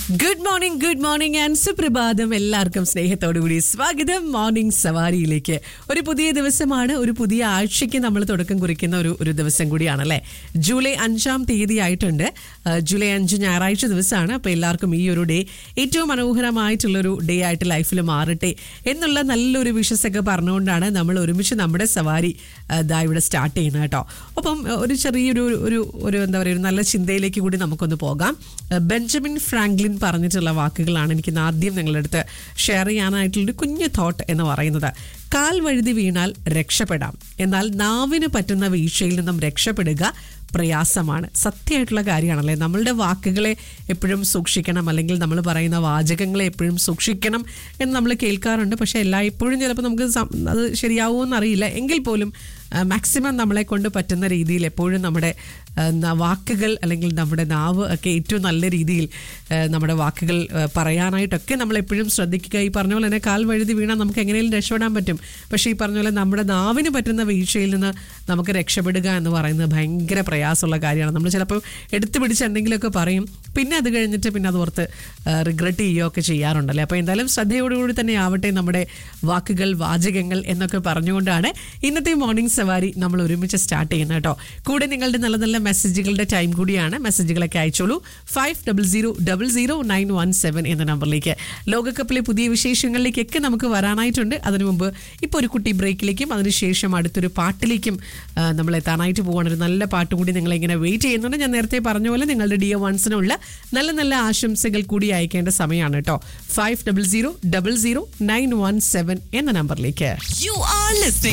good morning good morning and സുപ്രഭാതം എല്ലാവർക്കും സ്നേഹത്തോടുകൂടി സ്വാഗതം മോർണിംഗ് സവാരിയിലേക്ക് ഒരു പുതിയ ദിവസമാണ് ഒരു പുതിയ ആഴ്ചയ്ക്ക് നമ്മൾ തുടക്കം കുറിക്കുന്ന ഒരു ഒരു ദിവസം കൂടിയാണല്ലേ ജൂലൈ അഞ്ചാം തീയതി ആയിട്ടുണ്ട് ആ, ജൂലൈ അഞ്ച് ഞായറാഴ്ച ദിവസമാണ് അപ്പോൾ എല്ലാവർക്കും ഈ ഒരു ഡേ ഏറ്റവും മനോഹരമായിട്ടുള്ളൊരു ഡേ ആയിട്ട് ലൈഫിൽ മാറട്ടെ എന്നുള്ള നല്ലൊരു വിഷസൊക്കെ പറഞ്ഞുകൊണ്ടാണ് നമ്മൾ ഒരുമിച്ച് നമ്മുടെ സവാരി ആ, ദാ ഇവിടെ സ്റ്റാർട്ട് ചെയ്യുന്നത് കേട്ടോ അപ്പം ആ, ഒരു ചെറിയൊരു ഒരു ഒരു എന്താ പറയുക ഒരു നല്ല ചിന്തയിലേക്ക് കൂടി നമുക്കൊന്ന് പോകാം ആ, ബെഞ്ചമിൻ ഫ്രാങ്ക്ലിൻ പറഞ്ഞിട്ടുള്ള വാക്കുകളാണ് എനിക്ക് ഇന്ന് ആദ്യം നിങ്ങളുടെ അടുത്ത് ഷെയർ ചെയ്യാനായിട്ടുള്ളൊരു കുഞ്ഞു തോട്ട് എന്ന് പറയുന്നത് കാൽ വഴുതി വീണാൽ രക്ഷപ്പെടാം എന്നാൽ നാവിന് പറ്റുന്ന വീഴ്ചയിൽ നിന്നും രക്ഷപ്പെടുക പ്രയാസമാണ് സത്യമായിട്ടുള്ള കാര്യമാണല്ലേ നമ്മളുടെ വാക്കുകളെ എപ്പോഴും സൂക്ഷിക്കണം അല്ലെങ്കിൽ നമ്മൾ പറയുന്ന വാചകങ്ങളെ എപ്പോഴും സൂക്ഷിക്കണം എന്ന് നമ്മൾ കേൾക്കാറുണ്ട് പക്ഷേ എല്ലായ്പ്പോഴും ചിലപ്പോൾ നമുക്ക് സം- അത് ശരിയാവുമോ എന്നറിയില്ല എങ്കിൽ പോലും മാക്സിമം നമ്മളെ കൊണ്ട് പറ്റുന്ന രീതിയിൽ എപ്പോഴും നമ്മുടെ ആ, ന- വാക്കുകൾ അല്ലെങ്കിൽ നമ്മുടെ നാവ് ഒക്കെ ഏറ്റവും നല്ല രീതിയിൽ ആ, നമ്മുടെ വാക്കുകൾ ആ, പറയാനായിട്ടൊക്കെ നമ്മൾ എപ്പോഴും ശ്രദ്ധിക്കുക ഈ പറഞ്ഞ പോലെ തന്നെ കാൽ വഴുതി വീണാൽ നമുക്ക് എങ്ങനെയും രക്ഷപ്പെടാൻ പറ്റും പക്ഷേ ഈ പറഞ്ഞ പോലെ നമ്മുടെ നാവിന് പറ്റുന്ന വീഴ്ചയിൽ നിന്ന് നമുക്ക് രക്ഷപ്പെടുക എന്ന് പറയുന്നത് ഭയങ്കര പ്രയാസമുള്ള കാര്യമാണ് നമ്മൾ ചിലപ്പോൾ എടുത്തു പിടിച്ച് എന്തെങ്കിലുമൊക്കെ പറയും പിന്നെ അത് കഴിഞ്ഞിട്ട് പിന്നെ അത് ഓർത്ത് റിഗ്രറ്റ് ചെയ്യുകയൊക്കെ ചെയ്യാറുണ്ടല്ലേ അപ്പോൾ എന്തായാലും ശ്രദ്ധയോടുകൂടി തന്നെ ആവട്ടെ നമ്മുടെ വാക്കുകൾ വാചകങ്ങൾ എന്നൊക്കെ പറഞ്ഞുകൊണ്ടാണ് ഇന്നത്തെ മോർണിംഗ് സവാരി നമ്മൾ ഒരുമിച്ച് സ്റ്റാർട്ട് ചെയ്യുന്നത് കേട്ടോ കൂടെ നിങ്ങളുടെ നല്ല നല്ല മെസ്സേജുകളുടെ ടൈം കൂടിയാണ് മെസ്സേജുകളൊക്കെ അയച്ചോളൂ five double zero double zero nine one seven എന്ന നമ്പറിലേക്ക് ലോകകപ്പിലെ പുതിയ വിശേഷങ്ങളിലേക്കൊക്കെ നമുക്ക് വരാനായിട്ടുണ്ട് അതിനു മുമ്പ് ഇപ്പോൾ ഒരു കുട്ടി ബ്രേക്കിലേക്കും അതിനുശേഷം അടുത്തൊരു പാട്ടിലേക്കും ആ, നമ്മൾ എത്താനായിട്ട് പോവാണ് ഒരു നല്ല പാട്ട് കൂടി നിങ്ങളെ ഇങ്ങനെ വെയിറ്റ് ചെയ്യുന്നുണ്ട് ഞാൻ നേരത്തെ പറഞ്ഞ പോലെ നിങ്ങളുടെ ഡിയോ വൺസിനുള്ള നല്ല നല്ല ആശംസകൾ കൂടി അയക്കേണ്ട സമയമാണ് കേട്ടോ five double zero double zero nine one seven എന്ന നമ്പറിലേക്ക് You are listening